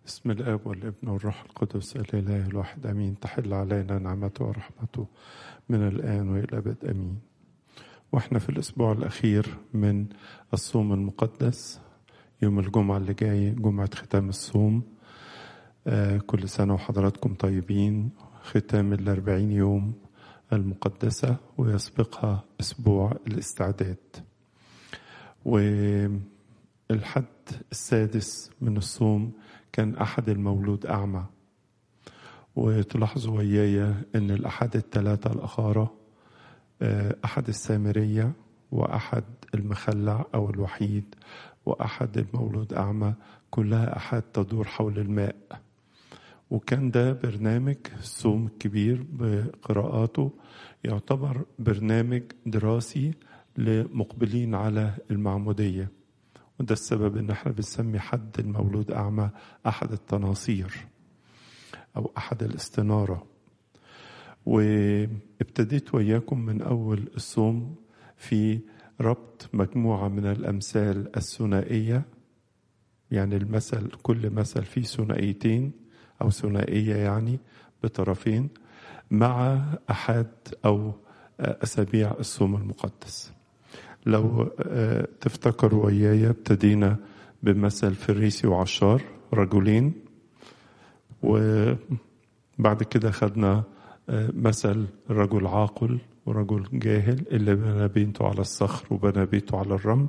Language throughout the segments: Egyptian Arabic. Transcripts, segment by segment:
بسم الاب والابن والروح القدس الاله الواحد امين تحل علينا نعمته ورحمته من الان والى الابد امين واحنا في الاسبوع الاخير من الصوم المقدس يوم الجمعه اللي جاي جمعه ختام الصوم آه كل سنه وحضراتكم طيبين ختام الاربعين يوم المقدسه ويسبقها اسبوع الاستعداد والحد السادس من الصوم كان أحد المولود أعمى وتلاحظوا وياي أن الأحد الثلاثة الأخارة أحد السامرية وأحد المخلع أو الوحيد وأحد المولود أعمى كلها أحد تدور حول الماء وكان ده برنامج الصوم الكبير بقراءاته يعتبر برنامج دراسي لمقبلين على المعموديه وده السبب ان احنا بنسمي حد المولود اعمى احد التناصير او احد الاستناره وابتديت وياكم من اول الصوم في ربط مجموعه من الامثال الثنائيه يعني المثل كل مثل فيه ثنائيتين او ثنائيه يعني بطرفين مع احد او اسابيع الصوم المقدس لو تفتكروا وياي ابتدينا بمثل فريسي وعشار رجلين وبعد كده خدنا مثل رجل عاقل ورجل جاهل اللي بنى بيته على الصخر وبنى بيته على الرمل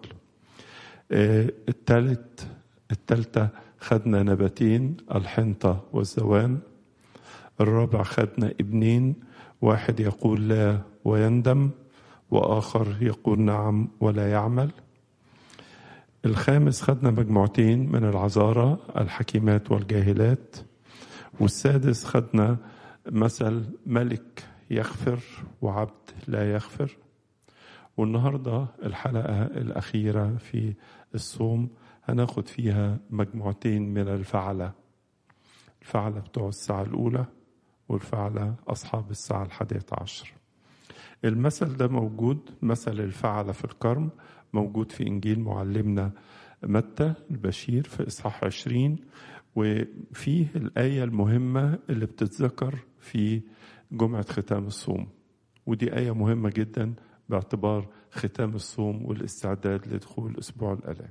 التالت التالتة خدنا نباتين الحنطة والزوان الرابع خدنا ابنين واحد يقول لا ويندم واخر يقول نعم ولا يعمل الخامس خدنا مجموعتين من العذارى الحكيمات والجاهلات والسادس خدنا مثل ملك يغفر وعبد لا يغفر والنهارده الحلقه الاخيره في الصوم هناخد فيها مجموعتين من الفعله الفعله بتوع الساعه الاولى والفعله اصحاب الساعه الحادية عشر المثل ده موجود مثل الفعل في الكرم موجود في إنجيل معلمنا متى البشير في إصحاح عشرين وفيه الآية المهمة اللي بتتذكر في جمعة ختام الصوم ودي آية مهمة جدا باعتبار ختام الصوم والاستعداد لدخول أسبوع الآلام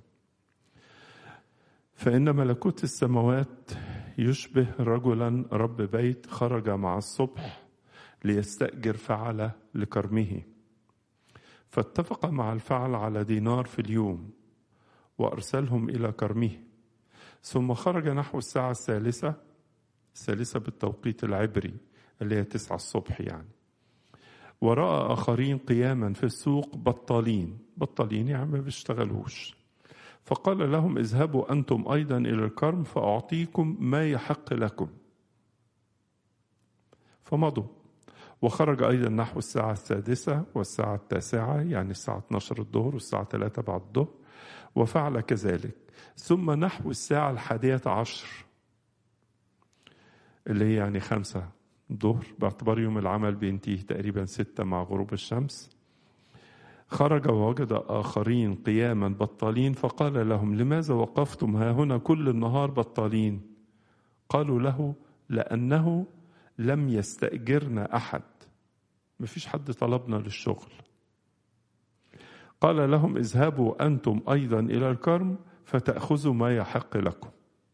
فإن ملكوت السماوات يشبه رجلا رب بيت خرج مع الصبح ليستأجر فعلة لكرمه فاتفق مع الفعل على دينار في اليوم وأرسلهم إلى كرمه ثم خرج نحو الساعة الثالثة الثالثة بالتوقيت العبري اللي هي تسعة الصبح يعني ورأى آخرين قياما في السوق بطالين بطالين يعني ما بيشتغلوش فقال لهم اذهبوا أنتم أيضا إلى الكرم فأعطيكم ما يحق لكم فمضوا وخرج أيضا نحو الساعة السادسة والساعة التاسعة يعني الساعة 12 الظهر والساعة 3 بعد الظهر وفعل كذلك ثم نحو الساعة الحادية عشر اللي هي يعني خمسة الظهر باعتبار يوم العمل بينتهي تقريبا ستة مع غروب الشمس خرج ووجد آخرين قياما بطالين فقال لهم لماذا وقفتم ها هنا كل النهار بطالين قالوا له لأنه لم يستأجرنا أحد مفيش حد طلبنا للشغل قال لهم اذهبوا أنتم أيضا إلى الكرم فتأخذوا ما يحق لكم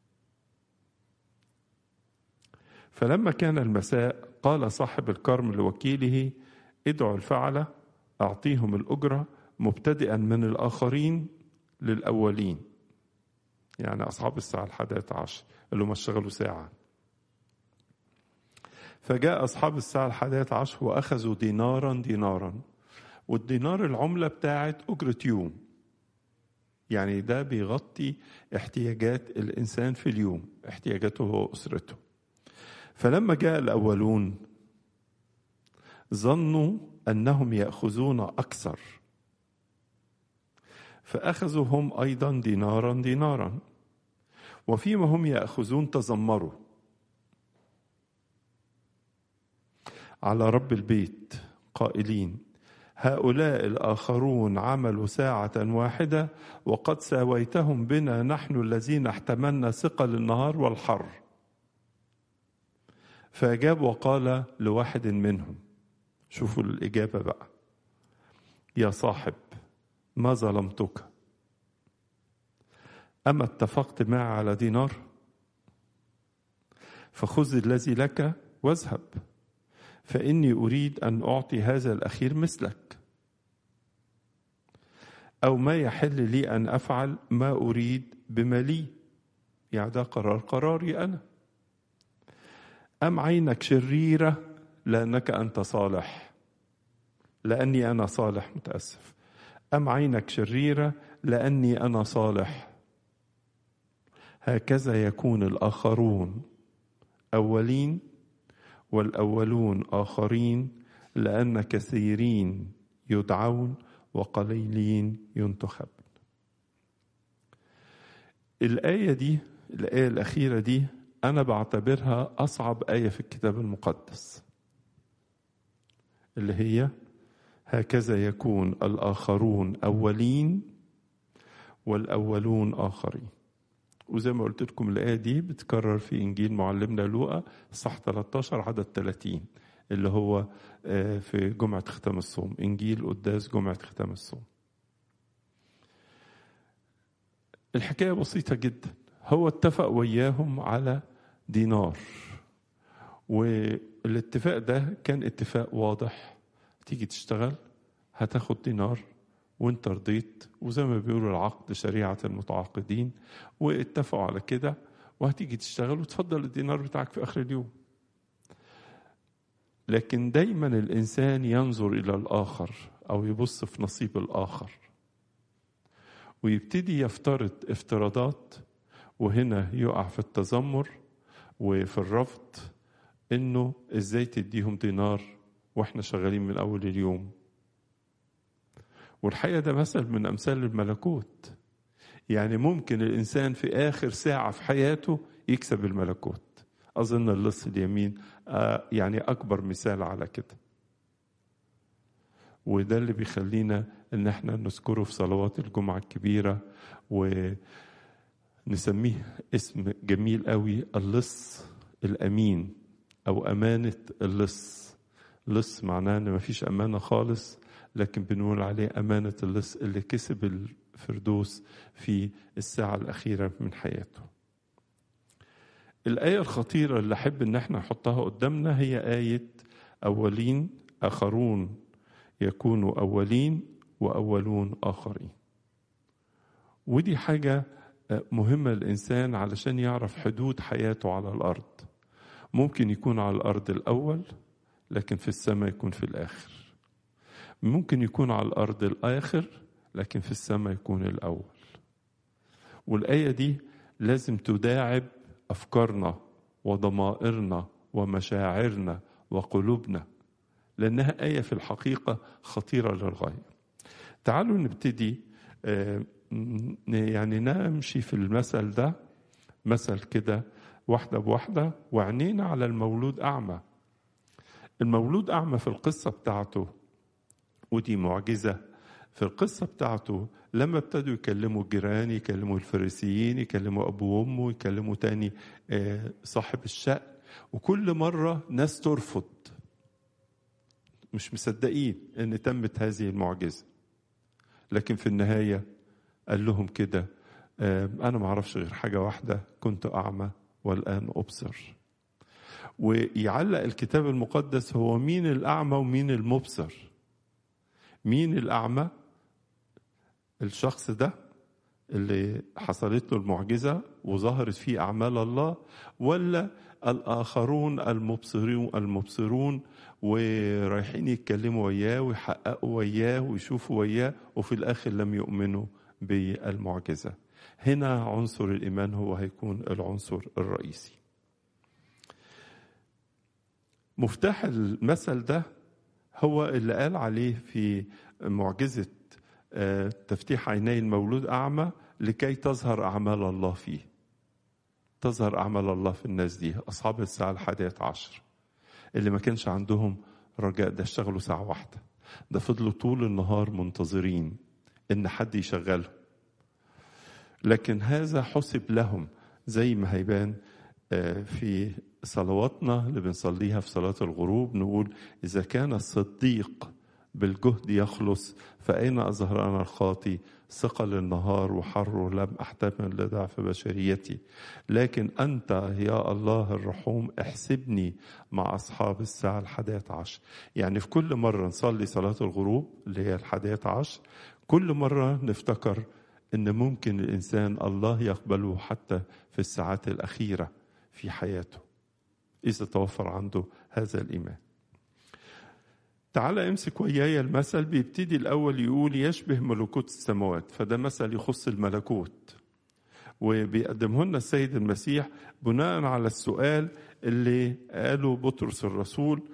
فلما كان المساء قال صاحب الكرم لوكيله ادعوا الفعلة أعطيهم الأجرة مبتدئا من الآخرين للأولين يعني أصحاب الساعة الحادية عشر اللي هم اشتغلوا ساعة فجاء أصحاب الساعة الحادية عشر وأخذوا دينارا دينارا والدينار العملة بتاعت أجرة يوم يعني ده بيغطي احتياجات الإنسان في اليوم احتياجاته هو أسرته فلما جاء الأولون ظنوا أنهم يأخذون أكثر فأخذوا هم أيضا دينارا دينارا وفيما هم يأخذون تذمروا على رب البيت قائلين هؤلاء الآخرون عملوا ساعة واحدة وقد ساويتهم بنا نحن الذين احتملنا ثقل النهار والحر فأجاب وقال لواحد منهم شوفوا الإجابة بقى يا صاحب ما ظلمتك أما اتفقت معي على دينار فخذ الذي لك واذهب فإني أريد أن أعطي هذا الأخير مثلك أو ما يحل لي أن أفعل ما أريد بما لي يعني ده قرار قراري أنا أم عينك شريرة لأنك أنت صالح لأني أنا صالح متأسف أم عينك شريرة لأني أنا صالح هكذا يكون الآخرون أولين والأولون آخرين لأن كثيرين يدعون وقليلين ينتخب الآية دي الآية الأخيرة دي أنا بعتبرها أصعب آية في الكتاب المقدس اللي هي هكذا يكون الآخرون أولين والأولون آخرين وزي ما قلت لكم الآية دي بتكرر في إنجيل معلمنا لوقا صح 13 عدد 30 اللي هو في جمعة ختام الصوم إنجيل قداس جمعة ختام الصوم الحكاية بسيطة جدا هو اتفق وياهم على دينار والاتفاق ده كان اتفاق واضح تيجي تشتغل هتاخد دينار وانت رضيت وزي ما بيقولوا العقد شريعة المتعاقدين واتفقوا على كده وهتيجي تشتغل وتفضل الدينار بتاعك في آخر اليوم لكن دايما الإنسان ينظر إلى الآخر أو يبص في نصيب الآخر ويبتدي يفترض افتراضات وهنا يقع في التذمر وفي الرفض انه ازاي تديهم دينار واحنا شغالين من اول اليوم والحقيقه ده مثل من امثال الملكوت يعني ممكن الانسان في اخر ساعه في حياته يكسب الملكوت اظن اللص اليمين يعني اكبر مثال على كده وده اللي بيخلينا ان احنا نذكره في صلوات الجمعه الكبيره ونسميه اسم جميل قوي اللص الامين او امانه اللص لص معناه ان مفيش امانه خالص لكن بنقول عليه امانه اللص اللي كسب الفردوس في الساعه الاخيره من حياته الايه الخطيره اللي احب ان احنا نحطها قدامنا هي ايه اولين اخرون يكونوا اولين واولون اخرين ودي حاجه مهمه للانسان علشان يعرف حدود حياته على الارض ممكن يكون على الارض الاول لكن في السماء يكون في الاخر ممكن يكون على الارض الاخر لكن في السماء يكون الاول والايه دي لازم تداعب افكارنا وضمائرنا ومشاعرنا وقلوبنا لانها ايه في الحقيقه خطيره للغايه تعالوا نبتدي يعني نمشي في المثل ده مثل كده واحدة بواحدة وعينينا على المولود أعمى المولود أعمى في القصة بتاعته ودي معجزة في القصة بتاعته لما ابتدوا يكلموا الجيران يكلموا الفريسيين يكلموا أبوه وأمه يكلموا تاني صاحب الشأن وكل مرة ناس ترفض مش مصدقين ان تمت هذه المعجزة لكن في النهاية قال لهم كده أنا ما أعرفش غير حاجة واحدة كنت أعمى والآن أبصر ويعلق الكتاب المقدس هو مين الأعمى ومين المبصر مين الأعمى الشخص ده اللي حصلت له المعجزة وظهرت فيه أعمال الله ولا الآخرون المبصرون المبصرون ورايحين يتكلموا وياه ويحققوا وياه ويشوفوا وياه وفي الآخر لم يؤمنوا بالمعجزة هنا عنصر الإيمان هو هيكون العنصر الرئيسي مفتاح المثل ده هو اللي قال عليه في معجزة تفتيح عيني المولود أعمى لكي تظهر أعمال الله فيه تظهر أعمال الله في الناس دي أصحاب الساعة الحادية عشر اللي ما كانش عندهم رجاء ده اشتغلوا ساعة واحدة ده فضلوا طول النهار منتظرين ان حد يشغلهم لكن هذا حسب لهم زي ما هيبان في صلواتنا اللي بنصليها في صلاة الغروب نقول إذا كان الصديق بالجهد يخلص فأين أظهر أنا الخاطي ثقل النهار وحره لم أحتمل لضعف بشريتي لكن أنت يا الله الرحوم احسبني مع أصحاب الساعة الحادية عشر يعني في كل مرة نصلي صلاة الغروب اللي هي الحادية عشر كل مرة نفتكر أن ممكن الإنسان الله يقبله حتى في الساعات الأخيرة في حياته إذا توفر عنده هذا الإيمان تعال امسك وياي المثل بيبتدي الأول يقول يشبه ملكوت السماوات فده مثل يخص الملكوت وبيقدمه لنا السيد المسيح بناء على السؤال اللي قاله بطرس الرسول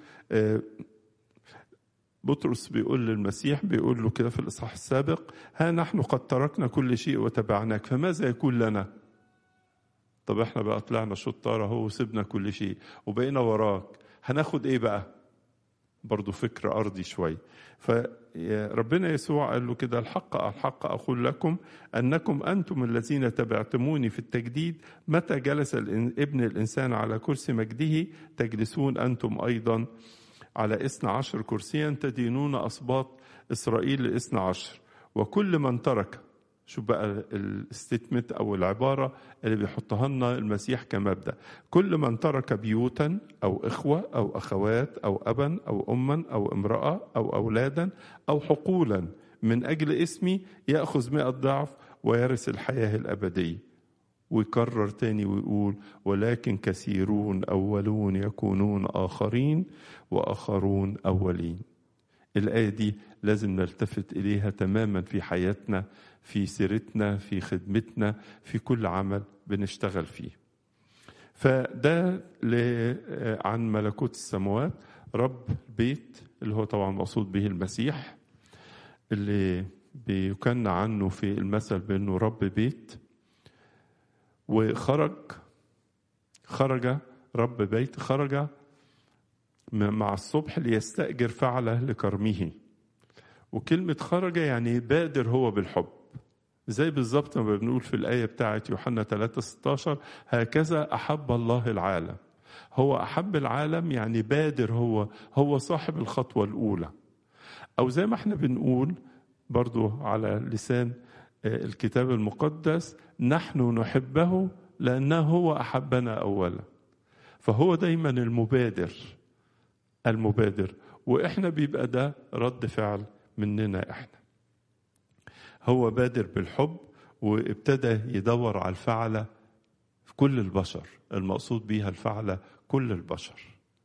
بطرس بيقول للمسيح بيقول له كده في الإصحاح السابق ها نحن قد تركنا كل شيء وتبعناك فماذا يكون لنا طب احنا بقى طلعنا شطار اهو وسيبنا كل شيء وبقينا وراك هناخد ايه بقى برضو فكر أرضي شوي فربنا يسوع قال له كده الحق الحق أقول لكم أنكم أنتم الذين تبعتموني في التجديد متى جلس ابن الإنسان على كرسي مجده تجلسون أنتم أيضا على إثنى عشر كرسيا تدينون أصباط إسرائيل لإثنى عشر وكل من ترك شو بقى الستيتمنت او العباره اللي بيحطها لنا المسيح كمبدا كل من ترك بيوتا او اخوه او اخوات او ابا او اما او امراه او اولادا او حقولا من اجل اسمي ياخذ مئة ضعف ويرث الحياه الابديه ويكرر تاني ويقول ولكن كثيرون اولون يكونون اخرين واخرون اولين الآية دي لازم نلتفت إليها تماما في حياتنا في سيرتنا في خدمتنا في كل عمل بنشتغل فيه فده عن ملكوت السماوات رب البيت اللي هو طبعا مقصود به المسيح اللي بيكن عنه في المثل بأنه رب بيت وخرج خرج رب بيت خرج مع الصبح ليستأجر فعله لكرمه وكلمة خرج يعني بادر هو بالحب زي بالظبط ما بنقول في الآية بتاعت يوحنا 3 16 هكذا أحب الله العالم هو أحب العالم يعني بادر هو هو صاحب الخطوة الأولى أو زي ما احنا بنقول برضو على لسان الكتاب المقدس نحن نحبه لأنه هو أحبنا أولا فهو دايما المبادر المبادر واحنا بيبقى ده رد فعل مننا احنا هو بادر بالحب وابتدى يدور على الفعلة في كل البشر المقصود بيها الفعلة كل البشر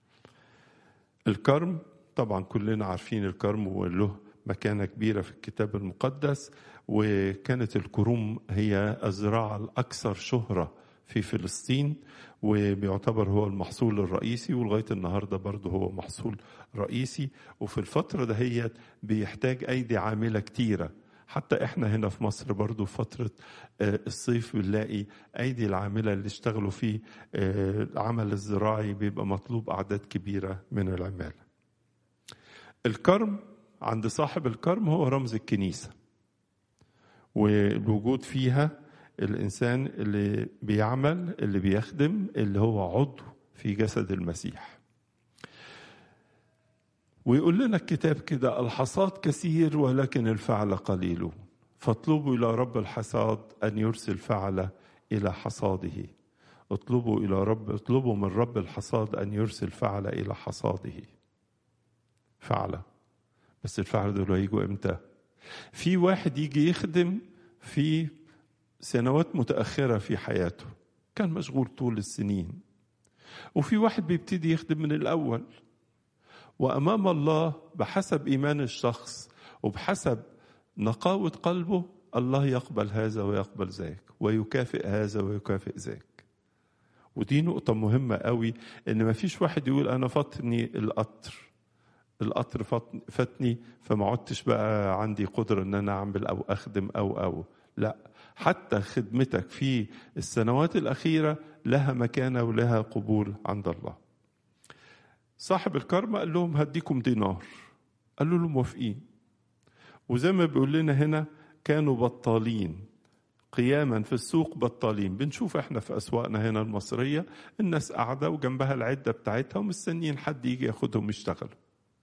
الكرم طبعا كلنا عارفين الكرم وله مكانة كبيرة في الكتاب المقدس وكانت الكروم هي الزراعة الأكثر شهرة في فلسطين وبيعتبر هو المحصول الرئيسي ولغايه النهارده برضه هو محصول رئيسي وفي الفتره دهيت بيحتاج ايدي عامله كتيره حتى احنا هنا في مصر برضو في فترة الصيف بنلاقي ايدي العاملة اللي اشتغلوا في العمل الزراعي بيبقى مطلوب اعداد كبيرة من العمالة الكرم عند صاحب الكرم هو رمز الكنيسة والوجود فيها الانسان اللي بيعمل اللي بيخدم اللي هو عضو في جسد المسيح ويقول لنا الكتاب كده الحصاد كثير ولكن الفعل قليل فاطلبوا الى رب الحصاد ان يرسل فعل الى حصاده اطلبوا الى رب اطلبوا من رب الحصاد ان يرسل فعل الى حصاده فعل بس الفعل دول هيجوا امتى في واحد يجي يخدم في سنوات متأخرة في حياته كان مشغول طول السنين وفي واحد بيبتدي يخدم من الأول وأمام الله بحسب إيمان الشخص وبحسب نقاوة قلبه الله يقبل هذا ويقبل ذاك ويكافئ هذا ويكافئ ذاك ودي نقطة مهمة قوي إن ما فيش واحد يقول أنا فاتني القطر القطر فاتني فما عدتش بقى عندي قدرة إن أنا أعمل أو أخدم أو أو لا حتى خدمتك في السنوات الأخيرة لها مكانة ولها قبول عند الله صاحب الكرمة قال لهم هديكم دينار قالوا له موافقين وزي ما بيقول لنا هنا كانوا بطالين قياما في السوق بطالين بنشوف احنا في اسواقنا هنا المصريه الناس قاعده وجنبها العده بتاعتها ومستنيين حد يجي ياخدهم يشتغلوا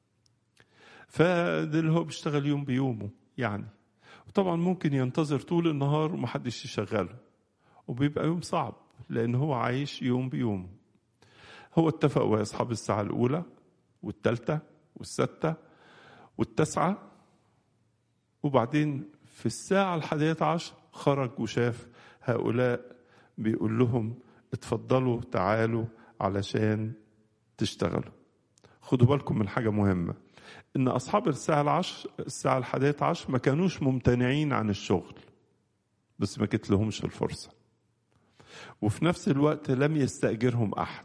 فده اللي هو بيشتغل يوم بيومه يعني وطبعا ممكن ينتظر طول النهار ومحدش يشغله وبيبقى يوم صعب لان هو عايش يوم بيوم هو اتفق ويا اصحاب الساعه الاولى والثالثه والسادسه والتاسعه وبعدين في الساعه الحادية عشر خرج وشاف هؤلاء بيقول لهم اتفضلوا تعالوا علشان تشتغلوا خدوا بالكم من حاجة مهمة إن أصحاب الساعة العشر الساعة الحادية عشر ما كانوش ممتنعين عن الشغل بس ما جت لهمش الفرصة وفي نفس الوقت لم يستأجرهم أحد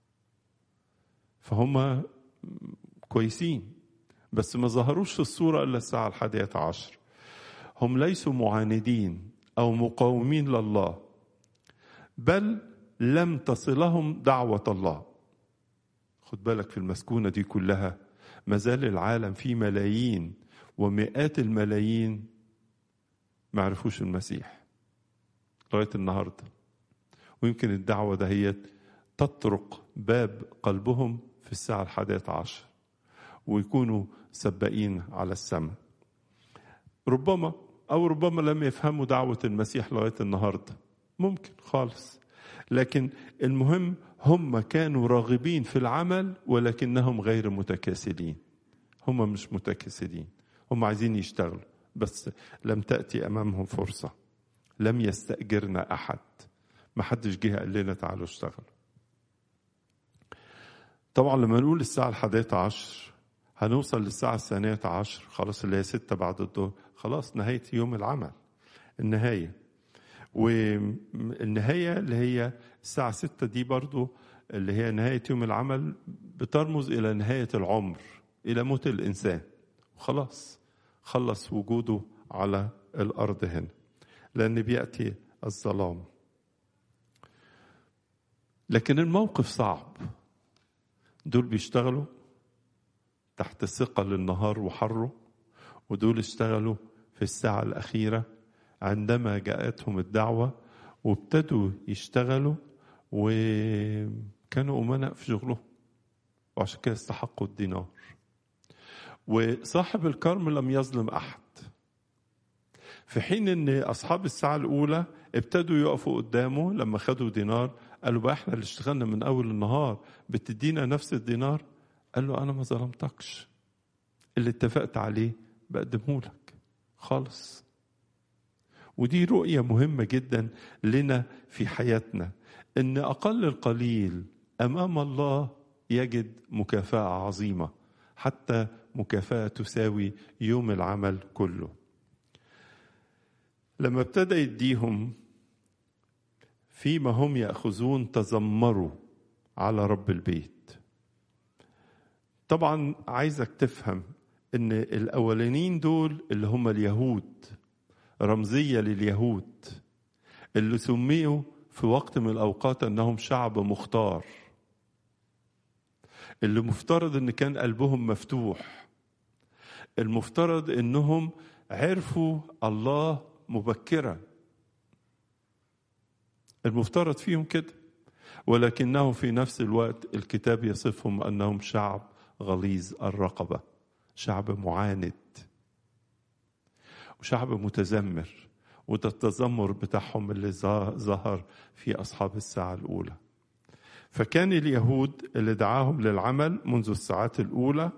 فهم كويسين بس ما ظهروش في الصورة إلا الساعة الحادية عشر هم ليسوا معاندين او مقاومين لله بل لم تصلهم دعوه الله خد بالك في المسكونه دي كلها ما زال العالم فيه ملايين ومئات الملايين ما عرفوش المسيح لغايه النهارده ويمكن الدعوه دهيت تطرق باب قلبهم في الساعه الحادية عشر ويكونوا سباقين على السماء ربما أو ربما لم يفهموا دعوة المسيح لغاية النهاردة ممكن خالص لكن المهم هم كانوا راغبين في العمل ولكنهم غير متكاسلين هم مش متكاسلين هم عايزين يشتغلوا بس لم تأتي أمامهم فرصة لم يستأجرنا أحد ما حدش جه قال لنا تعالوا اشتغلوا طبعا لما نقول الساعة الحادية عشر هنوصل للساعة الثانية عشر خلاص اللي هي ستة بعد الظهر خلاص نهاية يوم العمل النهاية والنهاية اللي هي الساعة ستة دي برضو اللي هي نهاية يوم العمل بترمز إلى نهاية العمر إلى موت الإنسان خلاص خلص وجوده على الأرض هنا لأن بيأتي الظلام لكن الموقف صعب دول بيشتغلوا تحت ثقل النهار وحره ودول اشتغلوا في الساعة الأخيرة عندما جاءتهم الدعوة وابتدوا يشتغلوا وكانوا أمناء في شغلهم وعشان كده استحقوا الدينار وصاحب الكرم لم يظلم أحد في حين ان اصحاب الساعه الاولى ابتدوا يقفوا قدامه لما خدوا دينار قالوا بقى احنا اللي اشتغلنا من اول النهار بتدينا نفس الدينار قال له انا ما ظلمتكش اللي اتفقت عليه بقدمه لك خالص ودي رؤية مهمة جدا لنا في حياتنا ان اقل القليل امام الله يجد مكافأة عظيمة حتى مكافأة تساوي يوم العمل كله لما ابتدى يديهم فيما هم ياخذون تذمروا على رب البيت طبعا عايزك تفهم ان الاولانيين دول اللي هم اليهود رمزيه لليهود اللي سميوا في وقت من الاوقات انهم شعب مختار اللي مفترض ان كان قلبهم مفتوح المفترض انهم عرفوا الله مبكرا المفترض فيهم كده ولكنه في نفس الوقت الكتاب يصفهم انهم شعب غليظ الرقبه شعب معاند وشعب متذمر وده التذمر بتاعهم اللي ظهر في اصحاب الساعه الاولى فكان اليهود اللي دعاهم للعمل منذ الساعات الاولى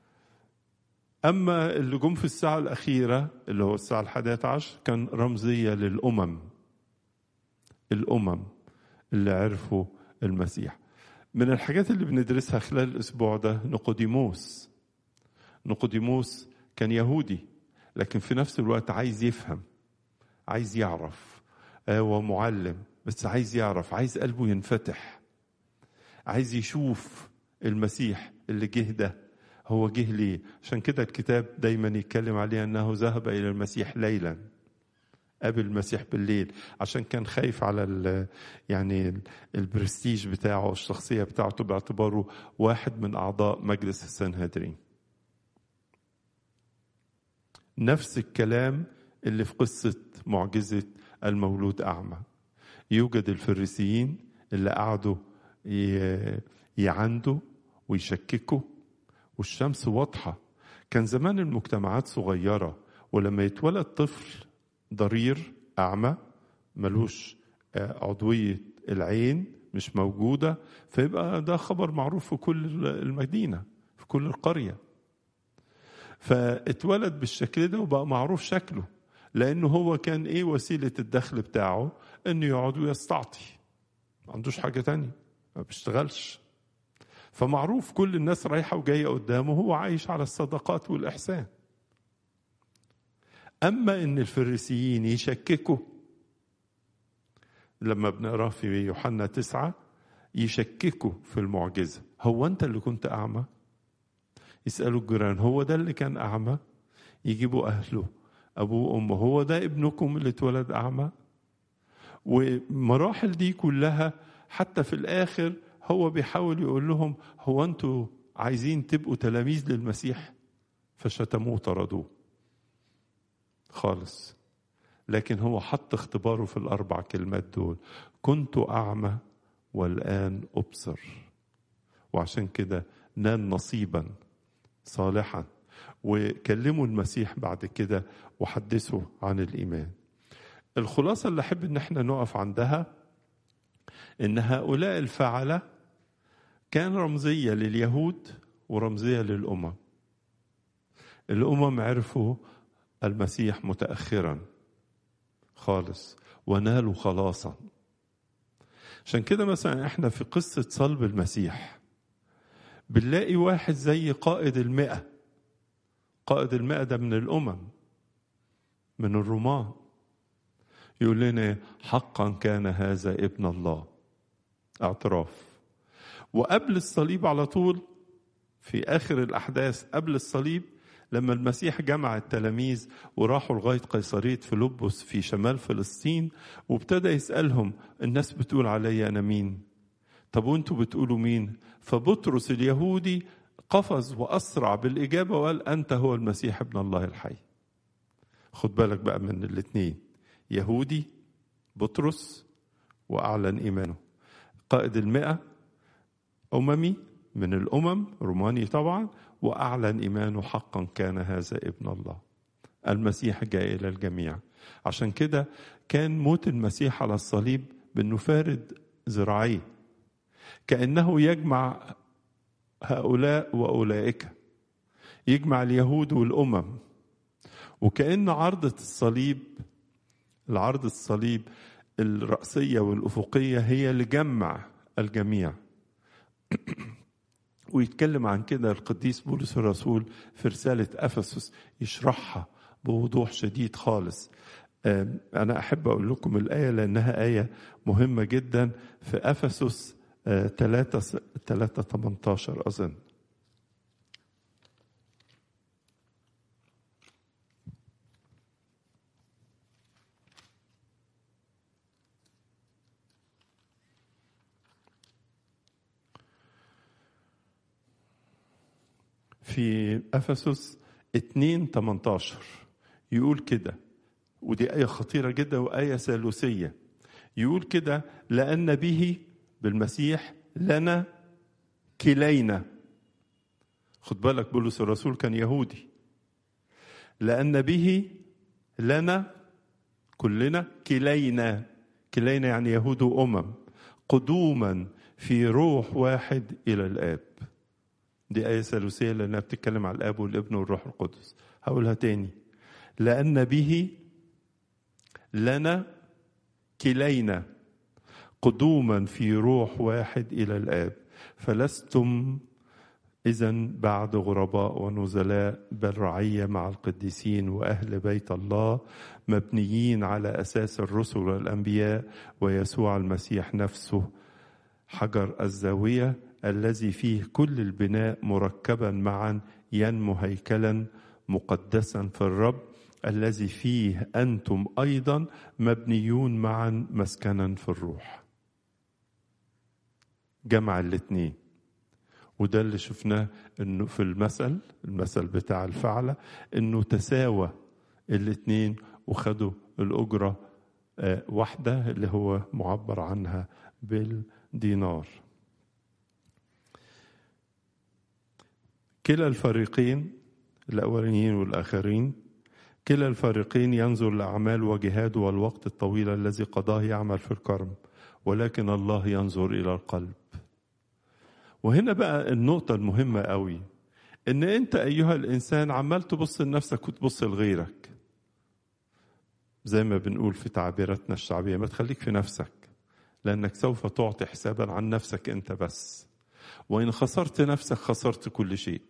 أما اللي جم في الساعة الأخيرة اللي هو الساعة الحادية عشر كان رمزية للأمم الأمم اللي عرفوا المسيح من الحاجات اللي بندرسها خلال الأسبوع ده نقوديموس نقوديموس كان يهودي لكن في نفس الوقت عايز يفهم عايز يعرف هو معلم بس عايز يعرف عايز قلبه ينفتح عايز يشوف المسيح اللي جه ده هو جه ليه عشان كده الكتاب دايما يتكلم عليه انه ذهب الى المسيح ليلا قابل المسيح بالليل عشان كان خايف على ال يعني البرستيج بتاعه الشخصيه بتاعته باعتباره واحد من اعضاء مجلس السنهدرين نفس الكلام اللي في قصة معجزة المولود أعمى يوجد الفريسيين اللي قعدوا يعندوا ويشككوا والشمس واضحة كان زمان المجتمعات صغيرة ولما يتولد طفل ضرير أعمى ملوش عضوية العين مش موجودة فيبقى ده خبر معروف في كل المدينة في كل القرية فاتولد بالشكل ده وبقى معروف شكله لأنه هو كان إيه وسيلة الدخل بتاعه إنه يقعد ويستعطي ما عندوش حاجة تانية ما بيشتغلش فمعروف كل الناس رايحة وجاية قدامه هو عايش على الصدقات والإحسان أما إن الفريسيين يشككوا لما بنقراه في يوحنا تسعة يشككوا في المعجزة هو أنت اللي كنت أعمى يسألوا الجيران هو ده اللي كان أعمى يجيبوا أهله أبوه وأمه هو ده ابنكم اللي اتولد أعمى ومراحل دي كلها حتى في الآخر هو بيحاول يقول لهم هو أنتوا عايزين تبقوا تلاميذ للمسيح فشتموه وطردوه خالص لكن هو حط اختباره في الأربع كلمات دول كنت أعمى والآن أبصر وعشان كده نال نصيبا صالحا وكلموا المسيح بعد كده وحدثوا عن الإيمان الخلاصة اللي أحب إن احنا نقف عندها إن هؤلاء الفعلة كان رمزية لليهود ورمزية للأمم الأمم عرفوا المسيح متأخرا خالص ونالوا خلاصا عشان كده مثلا احنا في قصة صلب المسيح بنلاقي واحد زي قائد المئة قائد المئة ده من الأمم من الرومان يقول لنا حقا كان هذا ابن الله اعتراف وقبل الصليب على طول في آخر الأحداث قبل الصليب لما المسيح جمع التلاميذ وراحوا لغاية قيصرية فيلبس في شمال فلسطين وابتدى يسألهم الناس بتقول علي أنا مين طب وانتوا بتقولوا مين فبطرس اليهودي قفز وأسرع بالإجابة وقال أنت هو المسيح ابن الله الحي خد بالك بقى من الاثنين يهودي بطرس وأعلن إيمانه قائد المئة أممي من الأمم روماني طبعا وأعلن إيمانه حقا كان هذا ابن الله المسيح جاء إلى الجميع عشان كده كان موت المسيح على الصليب بأنه فارد ذراعيه كأنه يجمع هؤلاء وأولئك يجمع اليهود والأمم وكأن عرضة الصليب العرض الصليب الرأسية والأفقية هي لجمع الجميع ويتكلم عن كده القديس بولس الرسول في رسالة أفسس يشرحها بوضوح شديد خالص أنا أحب أقول لكم الآية لأنها آية مهمة جدا في أفسس 3 3 18 أظن في افسس 2 18 يقول كده ودي آية خطيرة جدا وآية ثالوثية يقول كده لأن به بالمسيح لنا كلينا خد بالك بولس الرسول كان يهودي لأن به لنا كلنا كلينا كلينا يعني يهود وأمم قدوما في روح واحد إلى الآب دي آية ثالوثية لأنها بتتكلم على الآب والابن والروح القدس هقولها تاني لأن به لنا كلينا قدوما في روح واحد إلى الآب فلستم إذا بعد غرباء ونزلاء بل رعية مع القديسين وأهل بيت الله مبنيين على أساس الرسل والأنبياء ويسوع المسيح نفسه حجر الزاوية الذي فيه كل البناء مركبا معا ينمو هيكلا مقدسا في الرب الذي فيه انتم ايضا مبنيون معا مسكنا في الروح جمع الاثنين وده اللي شفناه انه في المثل المثل بتاع الفعله انه تساوى الاتنين وخدوا الأجرة واحدة اللي هو معبر عنها بالدينار كلا الفريقين الأولين والآخرين كلا الفريقين ينظر لأعمال وجهاده والوقت الطويل الذي قضاه يعمل في الكرم ولكن الله ينظر إلى القلب وهنا بقى النقطة المهمة قوي إن أنت أيها الإنسان عمال تبص لنفسك وتبص لغيرك زي ما بنقول في تعبيراتنا الشعبية ما تخليك في نفسك لأنك سوف تعطي حسابا عن نفسك أنت بس وإن خسرت نفسك خسرت كل شيء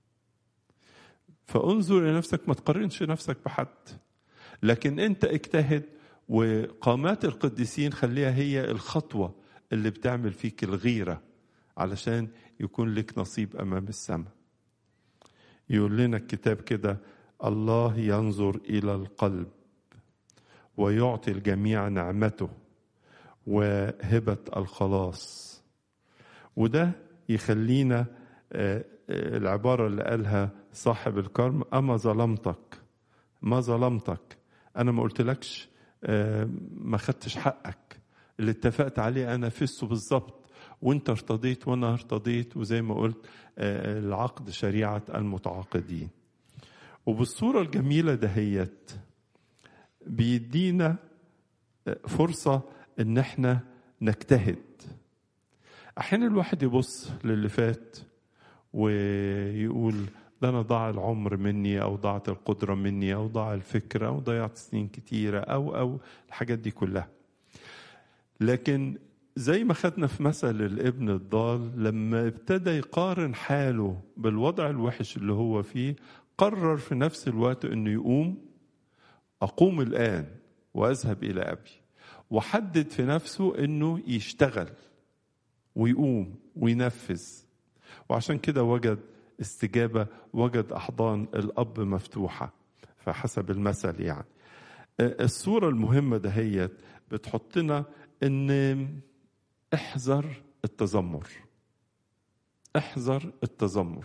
فانظر إلى نفسك ما تقارنش نفسك بحد لكن أنت اجتهد وقامات القديسين خليها هي الخطوة اللي بتعمل فيك الغيرة علشان يكون لك نصيب أمام السماء يقول لنا الكتاب كده الله ينظر إلى القلب ويعطي الجميع نعمته وهبة الخلاص وده يخلينا العبارة اللي قالها صاحب الكرم أما ظلمتك ما ظلمتك أنا ما قلتلكش ما خدتش حقك اللي اتفقت عليه أنا فزته بالظبط وانت ارتضيت وانا ارتضيت وزي ما قلت العقد شريعة المتعاقدين وبالصورة الجميلة دهيت بيدينا فرصة ان احنا نجتهد احيانا الواحد يبص للي فات ويقول ده انا ضاع العمر مني او ضاعت القدره مني او ضاع الفكره او ضيعت سنين كتيره او او الحاجات دي كلها لكن زي ما خدنا في مثل الابن الضال لما ابتدى يقارن حاله بالوضع الوحش اللي هو فيه قرر في نفس الوقت انه يقوم اقوم الان واذهب الى ابي وحدد في نفسه انه يشتغل ويقوم وينفذ وعشان كده وجد استجابه وجد احضان الاب مفتوحه فحسب المثل يعني الصوره المهمه دهيت بتحطنا ان احذر التذمر احذر التذمر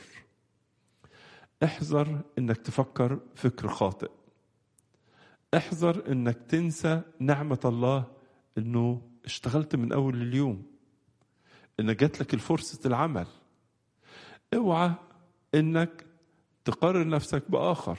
احذر انك تفكر فكر خاطئ احذر انك تنسى نعمة الله انه اشتغلت من اول اليوم ان جات لك الفرصة العمل اوعى انك تقارن نفسك باخر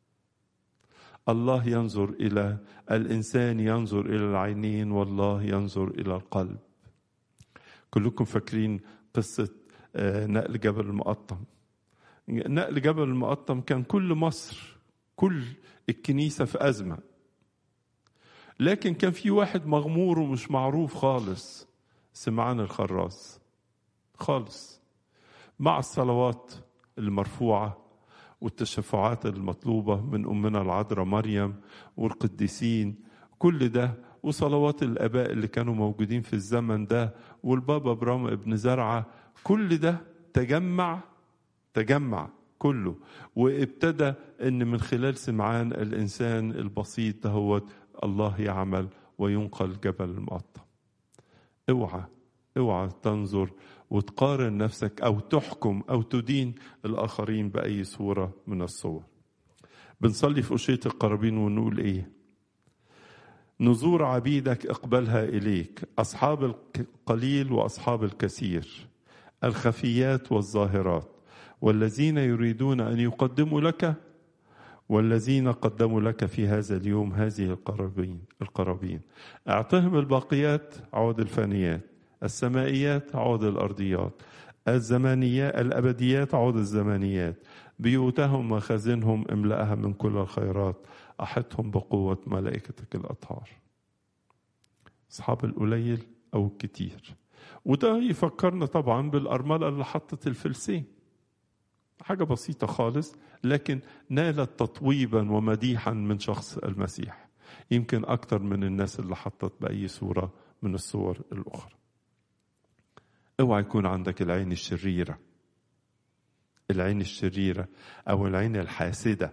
الله ينظر الى الانسان ينظر الى العينين والله ينظر الى القلب كلكم فاكرين قصة نقل جبل المقطم نقل جبل المقطم كان كل مصر كل الكنيسة في أزمة لكن كان في واحد مغمور ومش معروف خالص سمعان الخراز خالص مع الصلوات المرفوعة والتشفعات المطلوبة من أمنا العذراء مريم والقديسين كل ده وصلوات الآباء اللي كانوا موجودين في الزمن ده والبابا برام ابن زرعة كل ده تجمع تجمع كله وابتدى ان من خلال سمعان الانسان البسيط دهوت الله يعمل وينقل جبل المقطم اوعى اوعى تنظر وتقارن نفسك او تحكم او تدين الاخرين باي صوره من الصور بنصلي في أشية القرابين ونقول ايه نزور عبيدك اقبلها اليك اصحاب القليل واصحاب الكثير الخفيات والظاهرات والذين يريدون ان يقدموا لك والذين قدموا لك في هذا اليوم هذه القرابين القرابين اعطهم الباقيات عود الفانيات السمائيات عود الارضيات الزمانيات الابديات عود الزمانيات بيوتهم وخزنهم املأها من كل الخيرات احطهم بقوه ملائكتك الاطهار اصحاب القليل او الكتير وده يفكرنا طبعا بالارمله اللي حطت الفلسين حاجة بسيطة خالص لكن نالت تطويبا ومديحا من شخص المسيح يمكن أكثر من الناس اللي حطت بأي صورة من الصور الأخرى اوعى يكون عندك العين الشريرة العين الشريرة أو العين الحاسدة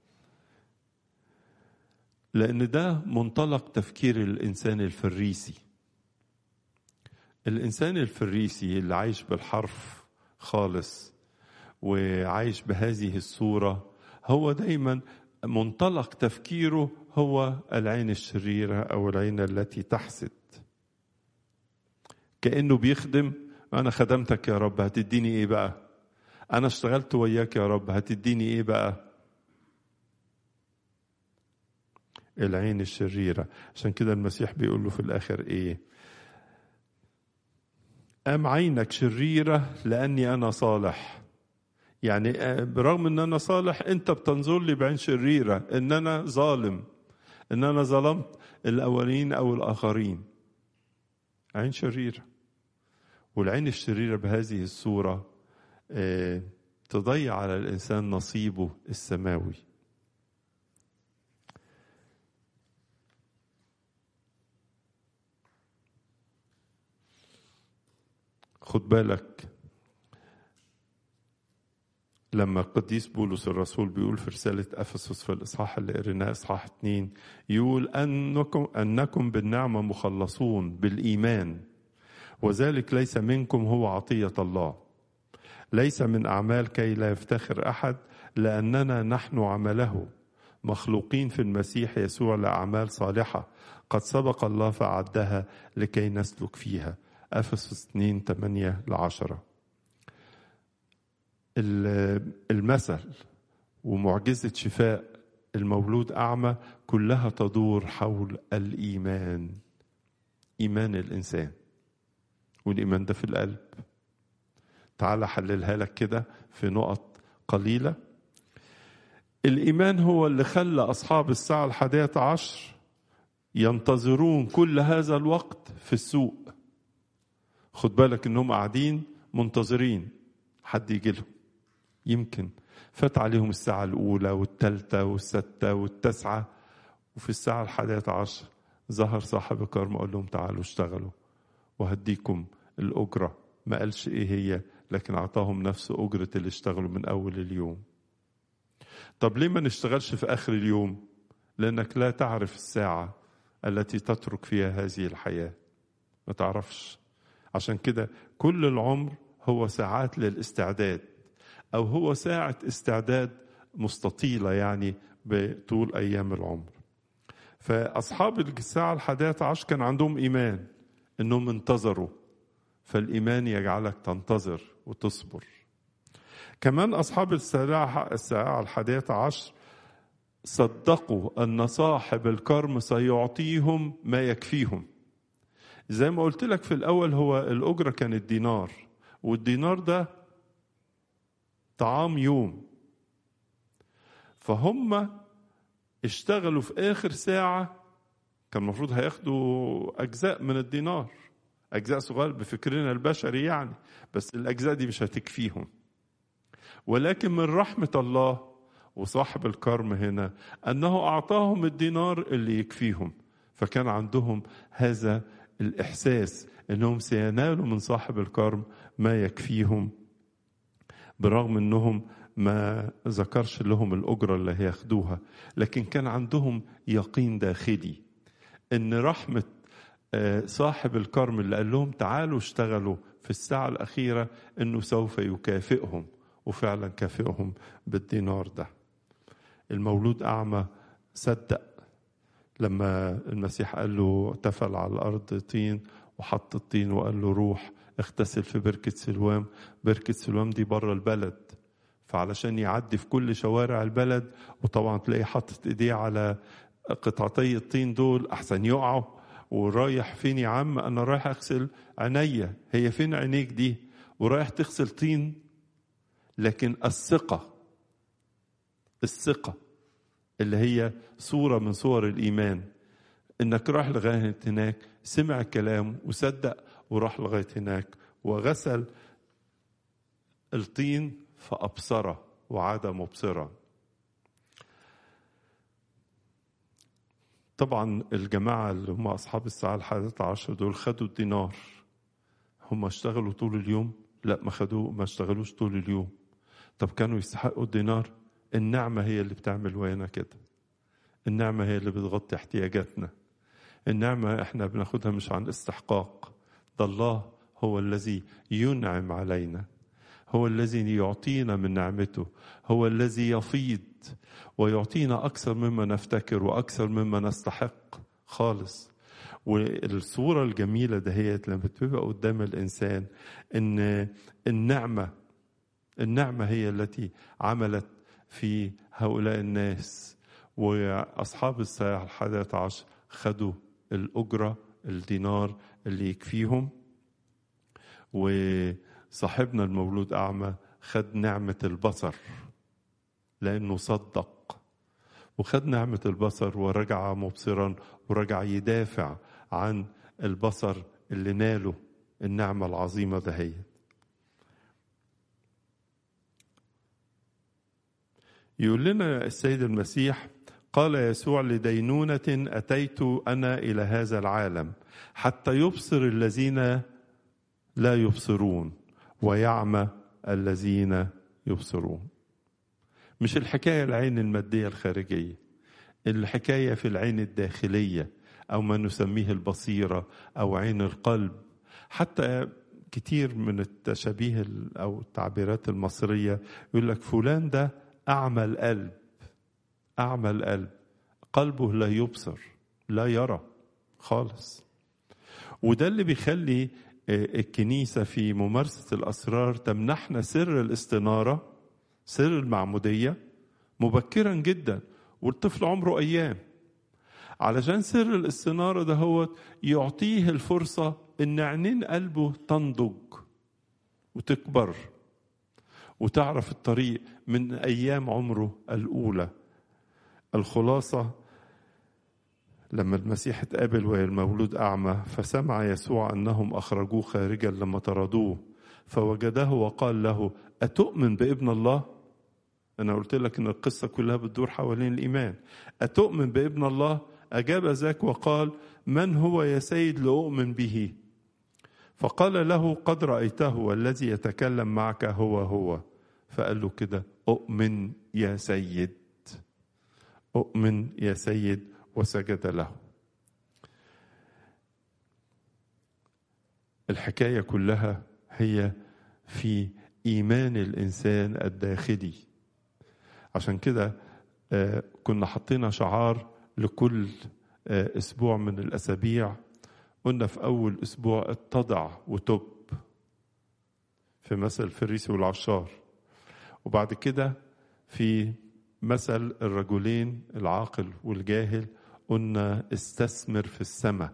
لأن ده منطلق تفكير الإنسان الفريسي الإنسان الفريسي اللي عايش بالحرف خالص وعايش بهذه الصورة هو دايما منطلق تفكيره هو العين الشريرة أو العين التي تحسد كأنه بيخدم أنا خدمتك يا رب هتديني إيه بقى أنا اشتغلت وياك يا رب هتديني إيه بقى العين الشريرة عشان كده المسيح بيقول له في الآخر إيه أم عينك شريرة لأني أنا صالح يعني برغم ان انا صالح انت بتنظر لي بعين شريره ان انا ظالم ان انا ظلمت الاولين او الاخرين عين شريره والعين الشريره بهذه الصوره تضيع على الانسان نصيبه السماوي خد بالك لما القديس بولس الرسول بيقول في رسالة أفسس في الإصحاح اللي قريناه إصحاح اتنين يقول أنكم أنكم بالنعمة مخلصون بالإيمان وذلك ليس منكم هو عطية الله ليس من أعمال كي لا يفتخر أحد لأننا نحن عمله مخلوقين في المسيح يسوع لأعمال صالحة قد سبق الله فأعدها لكي نسلك فيها أفسس 2 8 ل 10 المثل ومعجزة شفاء المولود أعمى كلها تدور حول الإيمان إيمان الإنسان والإيمان ده في القلب تعال حللها لك كده في نقط قليلة الإيمان هو اللي خلى أصحاب الساعة الحادية عشر ينتظرون كل هذا الوقت في السوق خد بالك انهم قاعدين منتظرين حد يجي لهم يمكن فات عليهم الساعة الأولى والثالثة والستة والتاسعة وفي الساعة الحادية عشر ظهر صاحب الكرم وقال لهم تعالوا اشتغلوا وهديكم الأجرة ما قالش إيه هي لكن أعطاهم نفس أجرة اللي اشتغلوا من أول اليوم طب ليه ما نشتغلش في آخر اليوم لأنك لا تعرف الساعة التي تترك فيها هذه الحياة ما تعرفش عشان كده كل العمر هو ساعات للاستعداد أو هو ساعة استعداد مستطيلة يعني بطول أيام العمر فأصحاب الساعة الحادية عشر كان عندهم إيمان إنهم انتظروا فالإيمان يجعلك تنتظر وتصبر كمان أصحاب الساعة الساعة الحادية عشر صدقوا أن صاحب الكرم سيعطيهم ما يكفيهم زي ما قلت لك في الأول هو الأجرة كانت دينار والدينار ده طعام يوم فهم اشتغلوا في آخر ساعة كان المفروض هياخدوا أجزاء من الدينار أجزاء صغيرة بفكرنا البشري يعني بس الأجزاء دي مش هتكفيهم ولكن من رحمة الله وصاحب الكرم هنا أنه أعطاهم الدينار اللي يكفيهم فكان عندهم هذا الإحساس أنهم سينالوا من صاحب الكرم ما يكفيهم برغم أنهم ما ذكرش لهم الأجرة اللي هياخدوها لكن كان عندهم يقين داخلي أن رحمة صاحب الكرم اللي قال لهم تعالوا اشتغلوا في الساعة الأخيرة أنه سوف يكافئهم وفعلا كافئهم بالدينار ده المولود أعمى صدق لما المسيح قال له تفل على الأرض طين وحط الطين وقال له روح اغتسل في بركة سلوام بركة سلوام دي بره البلد فعلشان يعدي في كل شوارع البلد وطبعا تلاقيه حاطط ايديه على قطعتي الطين دول احسن يقعوا ورايح فين يا عم انا رايح اغسل عينيا هي فين عينيك دي ورايح تغسل طين لكن الثقه الثقه اللي هي صوره من صور الايمان انك راح لغايه هناك سمع الكلام وصدق وراح لغايه هناك وغسل الطين فابصره وعاد مبصرا طبعا الجماعة اللي هم أصحاب الساعة الحادية عشر دول خدوا الدينار هم اشتغلوا طول اليوم لا ما خدوه ما اشتغلوش طول اليوم طب كانوا يستحقوا الدينار النعمة هي اللي بتعمل ويانا كده النعمة هي اللي بتغطي احتياجاتنا النعمة احنا بناخدها مش عن استحقاق ده الله هو الذي ينعم علينا هو الذي يعطينا من نعمته هو الذي يفيض ويعطينا اكثر مما نفتكر واكثر مما نستحق خالص والصورة الجميلة دهيت لما بتبقى قدام الإنسان إن النعمة النعمة هي التي عملت في هؤلاء الناس وأصحاب الساعة الحادية عشر خدوا الأجرة الدينار اللي يكفيهم وصاحبنا المولود أعمى خد نعمة البصر لأنه صدق وخد نعمة البصر ورجع مبصرا ورجع يدافع عن البصر اللي ناله النعمة العظيمة دهيت يقول لنا السيد المسيح قال يسوع لدينونة أتيت أنا إلى هذا العالم حتى يبصر الذين لا يبصرون ويعمى الذين يبصرون مش الحكاية العين المادية الخارجية الحكاية في العين الداخلية أو ما نسميه البصيرة أو عين القلب حتى كتير من التشابيه أو التعبيرات المصرية يقول لك فلان ده أعمى القلب أعمى القلب قلبه لا يبصر لا يرى خالص وده اللي بيخلي الكنيسة في ممارسة الأسرار تمنحنا سر الاستنارة سر المعمودية مبكرا جدا والطفل عمره أيام علشان سر الاستنارة ده هو يعطيه الفرصة إن عينين قلبه تنضج وتكبر وتعرف الطريق من أيام عمره الأولى الخلاصة لما المسيح اتقابل وهي المولود أعمى فسمع يسوع أنهم أخرجوه خارجا لما طردوه فوجده وقال له أتؤمن بابن الله؟ أنا قلت لك إن القصة كلها بتدور حوالين الإيمان أتؤمن بابن الله؟ أجاب ذاك وقال من هو يا سيد لأؤمن به؟ فقال له قد رأيته والذي يتكلم معك هو هو فقال له كده أؤمن يا سيد أؤمن يا سيد وسجد له الحكاية كلها هي في إيمان الإنسان الداخلي عشان كده كنا حطينا شعار لكل أسبوع من الأسابيع قلنا في أول أسبوع اتضع وتب في مثل الفريسي والعشار وبعد كده في مثل الرجلين العاقل والجاهل قلنا استثمر في السماء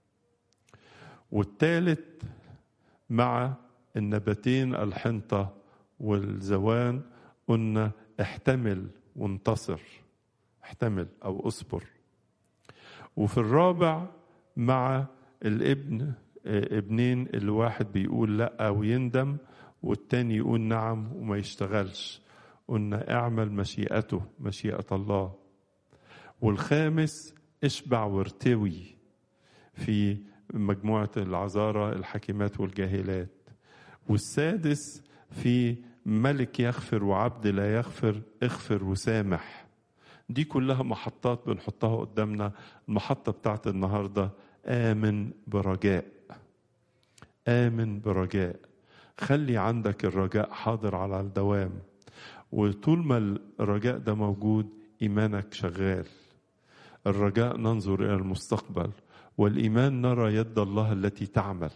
والثالث مع النباتين الحنطة والزوان قلنا احتمل وانتصر احتمل أو اصبر وفي الرابع مع الابن ابنين الواحد بيقول لا ويندم والتاني يقول نعم وما يشتغلش قلنا اعمل مشيئته مشيئة الله والخامس اشبع وارتوي في مجموعة العذارى الحكيمات والجاهلات والسادس في ملك يغفر وعبد لا يغفر اغفر وسامح دي كلها محطات بنحطها قدامنا المحطة بتاعت النهاردة آمن برجاء آمن برجاء خلي عندك الرجاء حاضر على الدوام وطول ما الرجاء ده موجود إيمانك شغال الرجاء ننظر إلى المستقبل والإيمان نرى يد الله التي تعمل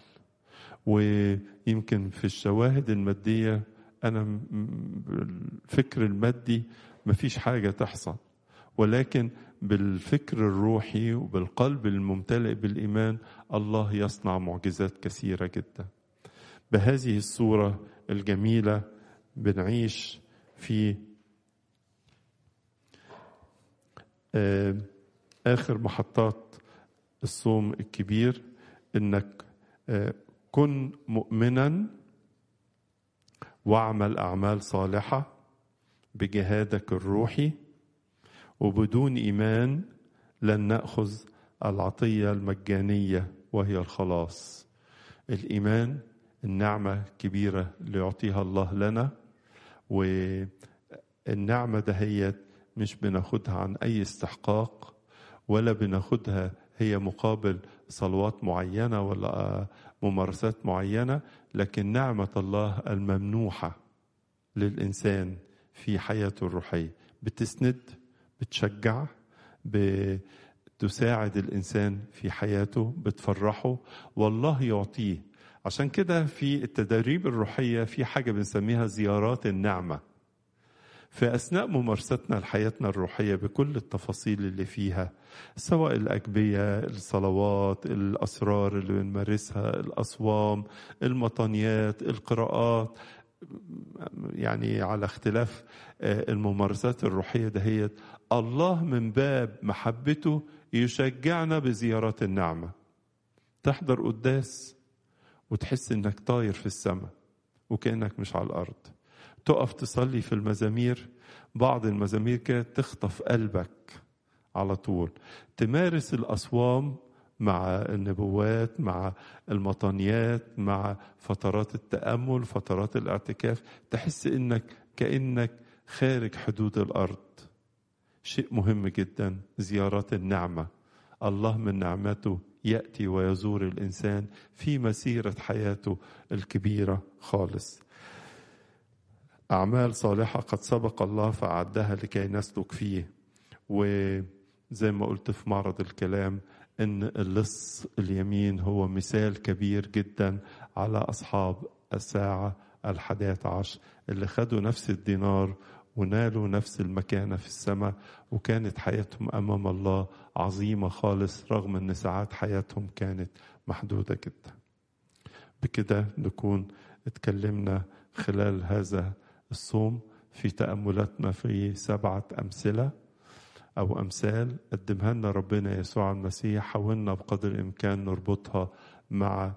ويمكن في الشواهد المادية أنا الفكر المادي مفيش حاجة تحصل ولكن بالفكر الروحي وبالقلب الممتلئ بالإيمان الله يصنع معجزات كثيرة جدا بهذه الصورة الجميلة بنعيش في آخر محطات الصوم الكبير إنك كن مؤمنا واعمل أعمال صالحة بجهادك الروحي وبدون إيمان لن نأخذ العطية المجانية وهي الخلاص الإيمان النعمة كبيرة اللي يعطيها الله لنا والنعمة دهيت مش بناخدها عن أي استحقاق ولا بناخدها هي مقابل صلوات معينة ولا ممارسات معينة لكن نعمة الله الممنوحة للإنسان في حياته الروحية بتسند بتشجع بتساعد الإنسان في حياته بتفرحه والله يعطيه عشان كده في التدريب الروحية في حاجة بنسميها زيارات النعمة في أثناء ممارستنا لحياتنا الروحية بكل التفاصيل اللي فيها سواء الأجبية الصلوات الأسرار اللي بنمارسها الأصوام المطانيات القراءات يعني على اختلاف الممارسات الروحية دهيت الله من باب محبته يشجعنا بزيارات النعمة تحضر قداس وتحس انك طاير في السماء وكأنك مش على الأرض تقف تصلي في المزامير بعض المزامير كده تخطف قلبك على طول تمارس الأصوام مع النبوات مع المطانيات مع فترات التأمل فترات الاعتكاف تحس انك كأنك خارج حدود الأرض شيء مهم جدا زيارات النعمة الله من نعمته يأتي ويزور الإنسان في مسيرة حياته الكبيرة خالص أعمال صالحة قد سبق الله فأعدها لكي نسلك فيه وزي ما قلت في معرض الكلام ان اللص اليمين هو مثال كبير جدا على اصحاب الساعه الحادية عشر اللي خدوا نفس الدينار ونالوا نفس المكانه في السماء وكانت حياتهم امام الله عظيمه خالص رغم ان ساعات حياتهم كانت محدوده جدا. بكده نكون اتكلمنا خلال هذا الصوم في تاملاتنا في سبعه امثله أو أمثال قدمها لنا ربنا يسوع المسيح حاولنا بقدر الإمكان نربطها مع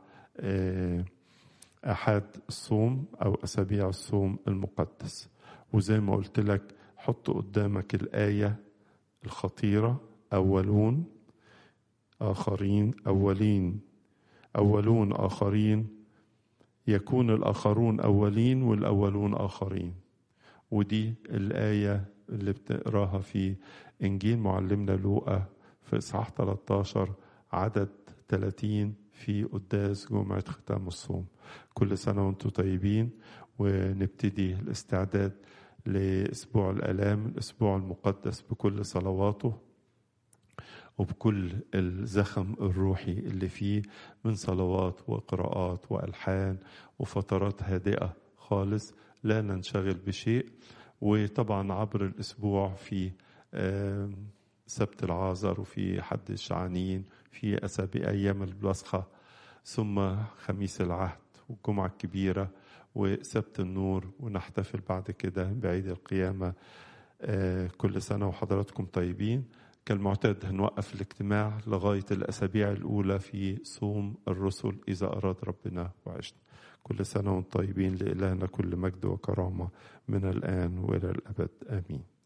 أحد الصوم أو أسابيع الصوم المقدس وزي ما قلت لك حط قدامك الآية الخطيرة أولون آخرين أولين أولون آخرين يكون الآخرون أولين والأولون آخرين ودي الآية اللي بتقراها في إنجيل معلمنا لوقا في إصحاح 13 عدد 30 في قداس جمعة ختام الصوم كل سنة وانتم طيبين ونبتدي الاستعداد لأسبوع الآلام الأسبوع المقدس بكل صلواته وبكل الزخم الروحي اللي فيه من صلوات وقراءات وألحان وفترات هادئة خالص لا ننشغل بشيء وطبعا عبر الأسبوع في سبت العازر وفي حد الشعانين في أسابيع أيام البلصخة ثم خميس العهد والجمعة الكبيرة وسبت النور ونحتفل بعد كده بعيد القيامة كل سنة وحضراتكم طيبين كالمعتاد هنوقف الاجتماع لغاية الأسابيع الأولى في صوم الرسل إذا أراد ربنا وعشنا كل سنة وانتم طيبين لإلهنا كل مجد وكرامة من الآن وإلى الأبد آمين